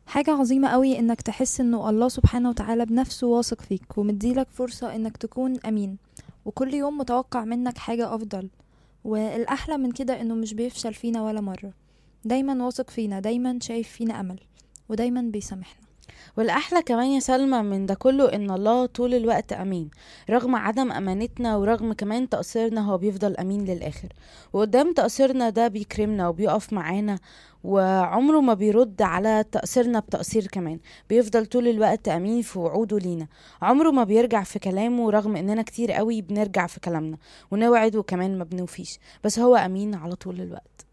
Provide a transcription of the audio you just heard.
حاجة عظيمة قوي انك تحس انه الله سبحانه وتعالى بنفسه واثق فيك ومديلك فرصة انك تكون امين وكل يوم متوقع منك حاجة افضل والاحلى من كده انه مش بيفشل فينا ولا مرة دايما واثق فينا دايما شايف فينا امل ودايما بيسامحنا والأحلى كمان يا سلمى من ده كله إن الله طول الوقت أمين رغم عدم أمانتنا ورغم كمان تقصيرنا هو بيفضل أمين للآخر وقدام تقصيرنا ده بيكرمنا وبيقف معانا وعمره ما بيرد على تقصيرنا بتقصير كمان بيفضل طول الوقت أمين في وعوده لينا عمره ما بيرجع في كلامه رغم إننا كتير قوي بنرجع في كلامنا ونوعد وكمان ما بنوفيش بس هو أمين على طول الوقت